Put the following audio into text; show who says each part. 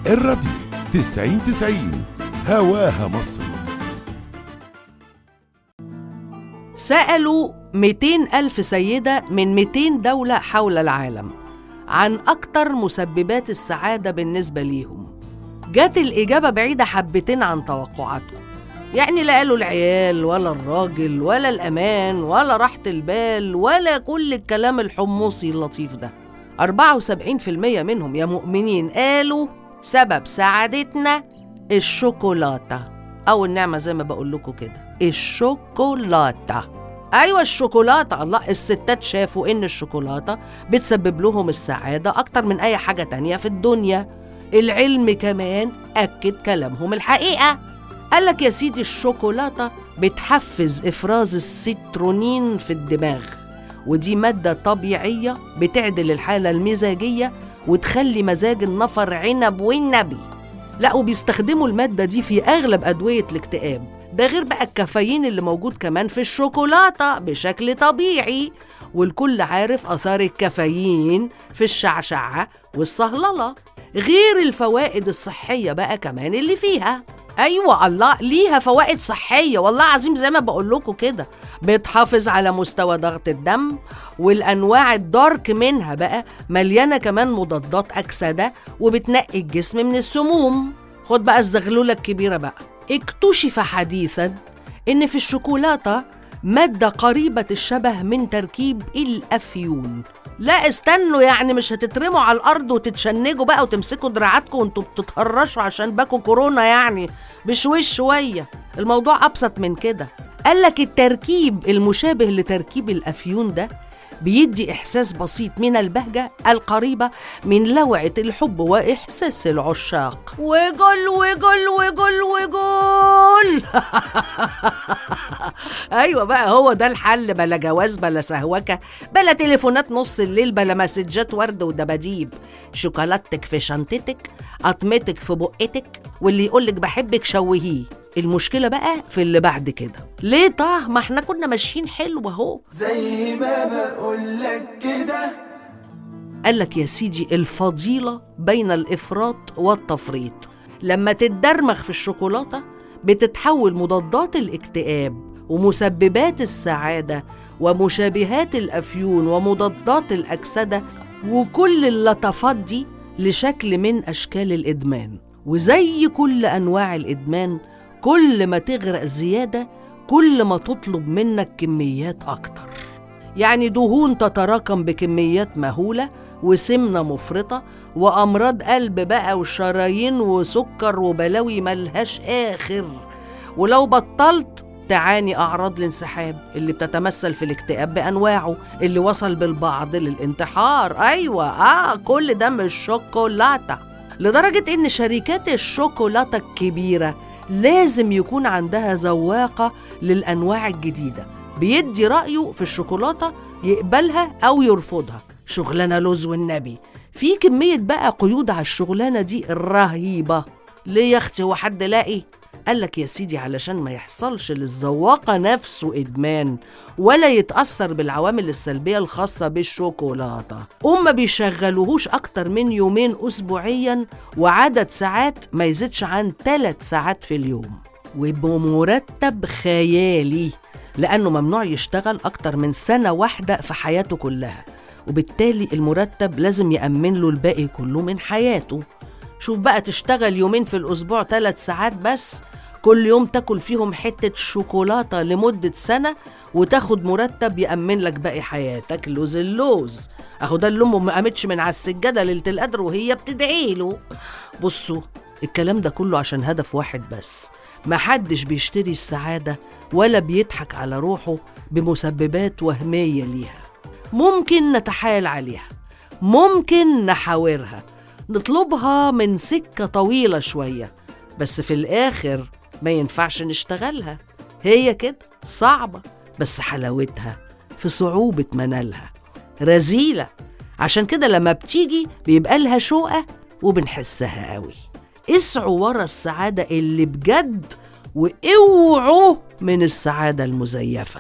Speaker 1: الراديو تسعين تسعين هواها مصر
Speaker 2: سألوا 200 ألف سيدة من 200 دولة حول العالم عن أكتر مسببات السعادة بالنسبة ليهم جات الإجابة بعيدة حبتين عن توقعاتكم يعني لا قالوا العيال ولا الراجل ولا الأمان ولا راحة البال ولا كل الكلام الحمصي اللطيف ده 74% منهم يا مؤمنين قالوا سبب سعادتنا الشوكولاتة أو النعمة زي ما بقول لكم كده الشوكولاتة أيوة الشوكولاتة الله الستات شافوا إن الشوكولاتة بتسبب لهم السعادة أكتر من أي حاجة تانية في الدنيا العلم كمان أكد كلامهم الحقيقة قالك يا سيدي الشوكولاتة بتحفز إفراز السيترونين في الدماغ ودي مادة طبيعية بتعدل الحالة المزاجية وتخلي مزاج النفر عنب والنبي لا وبيستخدموا المادة دي في أغلب أدوية الاكتئاب ده غير بقى الكافيين اللي موجود كمان في الشوكولاتة بشكل طبيعي والكل عارف آثار الكافيين في الشعشعة والصهللة غير الفوائد الصحية بقى كمان اللي فيها أيوة الله ليها فوائد صحية والله عظيم زي ما بقول لكم كده بتحافظ على مستوى ضغط الدم والأنواع الدارك منها بقى مليانة كمان مضادات أكسدة وبتنقي الجسم من السموم خد بقى الزغلولة الكبيرة بقى اكتشف حديثا إن في الشوكولاتة مادة قريبة الشبه من تركيب الأفيون لا استنوا يعني مش هتترموا على الأرض وتتشنجوا بقى وتمسكوا دراعاتكم وانتوا بتتهرشوا عشان باكوا كورونا يعني بشويش شوية الموضوع أبسط من كده قالك التركيب المشابه لتركيب الأفيون ده بيدي إحساس بسيط من البهجة القريبة من لوعة الحب وإحساس العشاق وجل وجل وجل وجل أيوة بقى هو ده الحل بلا جواز بلا سهوكة بلا تليفونات نص الليل بلا مسجات ورد ودباديب شوكولاتتك في شنطتك قطمتك في بقتك واللي يقولك بحبك شوهيه المشكلة بقى في اللي بعد كده ليه طه ما احنا كنا ماشيين حلو اهو
Speaker 3: زي ما بقولك كده
Speaker 2: قالك يا سيدي الفضيلة بين الإفراط والتفريط لما تتدرمغ في الشوكولاتة بتتحول مضادات الاكتئاب ومسببات السعادة ومشابهات الأفيون ومضادات الأكسدة وكل اللطفات دي لشكل من أشكال الإدمان وزي كل أنواع الإدمان كل ما تغرق زيادة كل ما تطلب منك كميات أكتر يعني دهون تتراكم بكميات مهولة وسمنة مفرطة وأمراض قلب بقى وشرايين وسكر وبلاوي ملهاش آخر ولو بطلت تعاني أعراض الانسحاب اللي بتتمثل في الاكتئاب بأنواعه اللي وصل بالبعض للانتحار أيوة آه كل ده من الشوكولاتة لدرجة إن شركات الشوكولاتة الكبيرة لازم يكون عندها ذواقة للأنواع الجديدة بيدي رأيه في الشوكولاتة يقبلها أو يرفضها شغلانة لوز والنبي في كمية بقى قيود على الشغلانة دي رهيبة ليه يا أختي هو حد لاقي؟ قالك يا سيدي علشان ما يحصلش للذواقة نفسه إدمان ولا يتأثر بالعوامل السلبية الخاصة بالشوكولاتة وما بيشغلوهوش أكتر من يومين أسبوعيا وعدد ساعات ما يزيدش عن ثلاث ساعات في اليوم وبمرتب خيالي لأنه ممنوع يشتغل أكتر من سنة واحدة في حياته كلها وبالتالي المرتب لازم يأمن له الباقي كله من حياته شوف بقى تشتغل يومين في الأسبوع ثلاث ساعات بس كل يوم تاكل فيهم حتة شوكولاتة لمدة سنة وتاخد مرتب يأمن لك باقي حياتك لوز اللوز أهو ده اللي أمه ما قامتش من على السجادة ليلة القدر وهي بتدعي له بصوا الكلام ده كله عشان هدف واحد بس محدش بيشتري السعادة ولا بيضحك على روحه بمسببات وهمية ليها ممكن نتحايل عليها ممكن نحاورها نطلبها من سكة طويلة شوية بس في الآخر ما ينفعش نشتغلها هي كده صعبة بس حلاوتها في صعوبة منالها رزيلة عشان كده لما بتيجي بيبقى لها شوقة وبنحسها قوي اسعوا ورا السعادة اللي بجد واوعوا من السعادة المزيفة